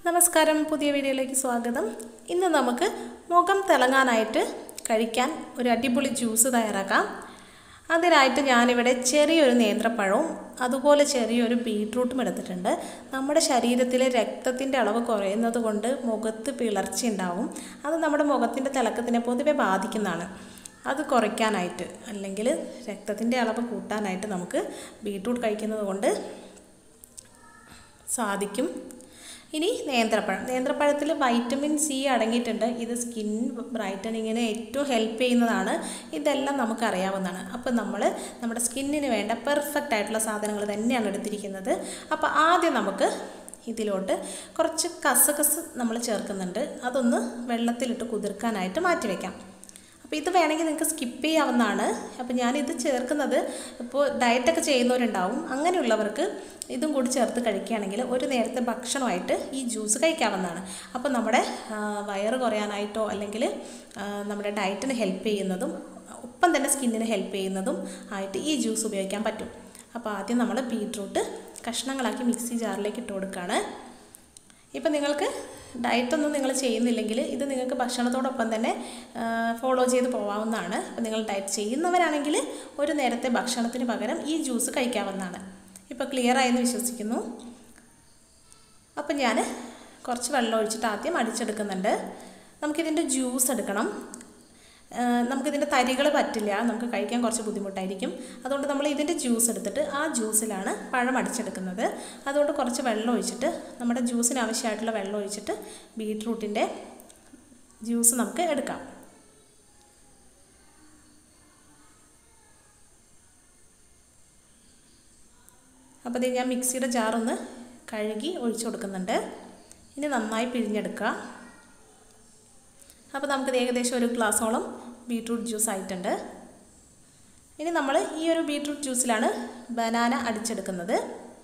നമസ്കാരം പുതിയ വീഡിയോയിലേക്ക് സ്വാഗതം ഇന്ന് നമുക്ക് മുഖം തിളങ്ങാനായിട്ട് കഴിക്കാൻ ഒരു അടിപൊളി ജ്യൂസ് തയ്യാറാക്കാം അതിനായിട്ട് ഞാനിവിടെ ചെറിയൊരു നേന്ത്രപ്പഴവും അതുപോലെ ചെറിയൊരു ബീട്രൂട്ടും എടുത്തിട്ടുണ്ട് നമ്മുടെ ശരീരത്തിലെ രക്തത്തിൻ്റെ അളവ് കുറയുന്നത് കൊണ്ട് മുഖത്ത് പിളർച്ച ഉണ്ടാവും അത് നമ്മുടെ മുഖത്തിൻ്റെ തിളക്കത്തിനെ പൊതുവെ ബാധിക്കുന്നതാണ് അത് കുറയ്ക്കാനായിട്ട് അല്ലെങ്കിൽ രക്തത്തിൻ്റെ അളവ് കൂട്ടാനായിട്ട് നമുക്ക് ബീട്രൂട്ട് കഴിക്കുന്നത് കൊണ്ട് സാധിക്കും ഇനി നേന്ത്രപ്പഴം നേന്ത്രപ്പഴത്തിൽ വൈറ്റമിൻ സി അടങ്ങിയിട്ടുണ്ട് ഇത് സ്കിൻ ബ്രൈറ്റനിങ്ങിന് ഏറ്റവും ഹെൽപ്പ് ചെയ്യുന്നതാണ് ഇതെല്ലാം നമുക്കറിയാവുന്നതാണ് അപ്പോൾ നമ്മൾ നമ്മുടെ സ്കിന്നിന് വേണ്ട പെർഫെക്റ്റ് ആയിട്ടുള്ള സാധനങ്ങൾ തന്നെയാണ് എടുത്തിരിക്കുന്നത് അപ്പോൾ ആദ്യം നമുക്ക് ഇതിലോട്ട് കുറച്ച് കസകസ് നമ്മൾ ചേർക്കുന്നുണ്ട് അതൊന്ന് വെള്ളത്തിലിട്ട് കുതിർക്കാനായിട്ട് മാറ്റി വയ്ക്കാം അപ്പോൾ ഇത് വേണമെങ്കിൽ നിങ്ങൾക്ക് സ്കിപ്പ് ചെയ്യാവുന്നതാണ് അപ്പോൾ ഞാനിത് ചേർക്കുന്നത് ഇപ്പോൾ ഡയറ്റൊക്കെ ചെയ്യുന്നവരുണ്ടാവും അങ്ങനെയുള്ളവർക്ക് ഇതും കൂടി ചേർത്ത് കഴിക്കുകയാണെങ്കിൽ ഒരു നേരത്തെ ഭക്ഷണമായിട്ട് ഈ ജ്യൂസ് കഴിക്കാവുന്നതാണ് അപ്പോൾ നമ്മുടെ ആ, വയറ് കുറയാനായിട്ടോ അല്ലെങ്കിൽ ആ, നമ്മുടെ ഡയറ്റിന് ഹെൽപ്പ് ചെയ്യുന്നതും ഒപ്പം തന്നെ സ്കിന്നിന് ഹെൽപ്പ് ചെയ്യുന്നതും ആയിട്ട് ഈ ജ്യൂസ് ഉപയോഗിക്കാൻ പറ്റും അപ്പോൾ ആദ്യം നമ്മൾ ബീട്രൂട്ട് കഷ്ണങ്ങളാക്കി മിക്സി ജാറിലേക്ക് ഇട്ട് കൊടുക്കുകയാണ് ഇപ്പം നിങ്ങൾക്ക് ഡയറ്റൊന്നും നിങ്ങൾ ചെയ്യുന്നില്ലെങ്കിൽ ഇത് നിങ്ങൾക്ക് ഭക്ഷണത്തോടൊപ്പം തന്നെ ഫോളോ ചെയ്ത് പോകാവുന്നതാണ് അപ്പം നിങ്ങൾ ഡയറ്റ് ചെയ്യുന്നവരാണെങ്കിൽ ഒരു നേരത്തെ ഭക്ഷണത്തിന് പകരം ഈ ജ്യൂസ് കഴിക്കാവുന്നതാണ് ഇപ്പോൾ ക്ലിയർ ആയെന്ന് വിശ്വസിക്കുന്നു അപ്പം ഞാൻ കുറച്ച് വെള്ളം ഒഴിച്ചിട്ട് ആദ്യം അടിച്ചെടുക്കുന്നുണ്ട് നമുക്കിതിൻ്റെ ജ്യൂസ് എടുക്കണം ആ, നമുക്കിതിൻ്റെ തരികൾ പറ്റില്ല നമുക്ക് കഴിക്കാൻ കുറച്ച് ബുദ്ധിമുട്ടായിരിക്കും അതുകൊണ്ട് നമ്മൾ ഇതിൻ്റെ ജ്യൂസ് എടുത്തിട്ട് ആ ജ്യൂസിലാണ് പഴം അടിച്ചെടുക്കുന്നത് അതുകൊണ്ട് കുറച്ച് വെള്ളം ഒഴിച്ചിട്ട് നമ്മുടെ ജ്യൂസിന് ആവശ്യമായിട്ടുള്ള വെള്ളം ഒഴിച്ചിട്ട് ബീട്രൂട്ടിൻ്റെ ജ്യൂസ് നമുക്ക് എടുക്കാം അപ്പോൾ ഇത് ഞാൻ മിക്സിയുടെ ജാറൊന്ന് കഴുകി ഒഴിച്ചു കൊടുക്കുന്നുണ്ട് ഇനി നന്നായി പിഴിഞ്ഞെടുക്കുക അപ്പോൾ നമുക്കിത് ഏകദേശം ഒരു ഗ്ലാസോളം ബീട്രൂട്ട് ജ്യൂസ് ആയിട്ടുണ്ട് ഇനി നമ്മൾ ഈ ഒരു ബീട്രൂട്ട് ജ്യൂസിലാണ് ബനാന അടിച്ചെടുക്കുന്നത്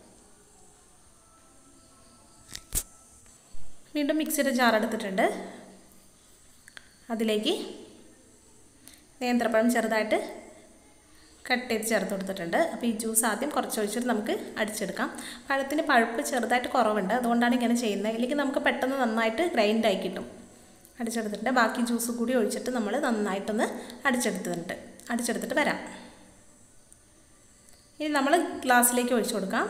വീണ്ടും മിക്സിയുടെ ജാർ എടുത്തിട്ടുണ്ട് അതിലേക്ക് നേന്ത്രപ്പഴം ചെറുതായിട്ട് കട്ട് ചെയ്ത് ചേർത്ത് കൊടുത്തിട്ടുണ്ട് അപ്പോൾ ഈ ജ്യൂസ് ആദ്യം കുറച്ച് ഒഴിച്ചിട്ട് നമുക്ക് അടിച്ചെടുക്കാം പഴത്തിന് പഴുപ്പ് ചെറുതായിട്ട് കുറവുണ്ട് അതുകൊണ്ടാണ് ഇങ്ങനെ ചെയ്യുന്നത് ഇല്ലെങ്കിൽ നമുക്ക് പെട്ടെന്ന് നന്നായിട്ട് ഗ്രൈൻഡായി കിട്ടും അടിച്ചെടുത്തിട്ട് ബാക്കി ജ്യൂസ് കൂടി ഒഴിച്ചിട്ട് നമ്മൾ നന്നായിട്ടൊന്ന് അടിച്ചെടുത്തിട്ടുണ്ട് അടിച്ചെടുത്തിട്ട് വരാം ഇനി നമ്മൾ ഗ്ലാസ്സിലേക്ക് ഒഴിച്ചു കൊടുക്കാം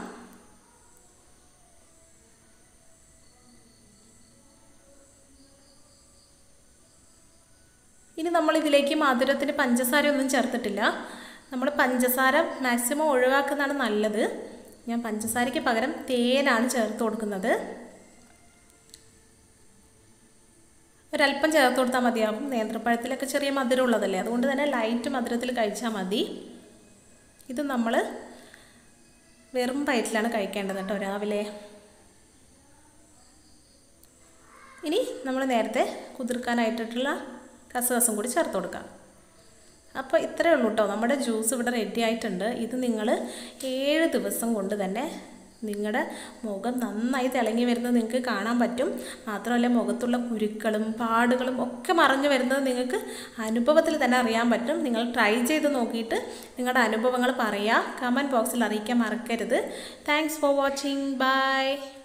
ഇനി നമ്മൾ ഇതിലേക്ക് മധുരത്തിന് പഞ്ചസാര ഒന്നും ചേർത്തിട്ടില്ല നമ്മൾ പഞ്ചസാര മാക്സിമം ഒഴിവാക്കുന്നതാണ് നല്ലത് ഞാൻ പഞ്ചസാരയ്ക്ക് പകരം തേനാണ് ചേർത്ത് കൊടുക്കുന്നത് ഒരല്പം ചേർത്ത് കൊടുത്താൽ മതിയാവും നേന്ത്രപ്പഴത്തിലൊക്കെ ചെറിയ മധുരം ഉള്ളതല്ലേ അതുകൊണ്ട് തന്നെ ലൈറ്റ് മധുരത്തിൽ കഴിച്ചാൽ മതി ഇത് നമ്മൾ വെറും വയറ്റിലാണ് കഴിക്കേണ്ടത് കേട്ടോ രാവിലെ ഇനി നമ്മൾ നേരത്തെ കുതിർക്കാനായിട്ടുള്ള കസകസം കൂടി ചേർത്ത് കൊടുക്കാം അപ്പോൾ ഇത്രയേ ഉള്ളൂ കേട്ടോ നമ്മുടെ ജ്യൂസ് ഇവിടെ റെഡി ആയിട്ടുണ്ട് ഇത് നിങ്ങൾ ഏഴ് ദിവസം കൊണ്ട് തന്നെ നിങ്ങളുടെ മുഖം നന്നായി തിളങ്ങി വരുന്നത് നിങ്ങൾക്ക് കാണാൻ പറ്റും മാത്രമല്ല മുഖത്തുള്ള കുരുക്കളും പാടുകളും ഒക്കെ മറഞ്ഞു വരുന്നത് നിങ്ങൾക്ക് അനുഭവത്തിൽ തന്നെ അറിയാൻ പറ്റും നിങ്ങൾ ട്രൈ ചെയ്ത് നോക്കിയിട്ട് നിങ്ങളുടെ അനുഭവങ്ങൾ പറയുക കമൻറ്റ് ബോക്സിൽ അറിയിക്കാൻ മറക്കരുത് താങ്ക്സ് ഫോർ വാച്ചിങ് ബൈ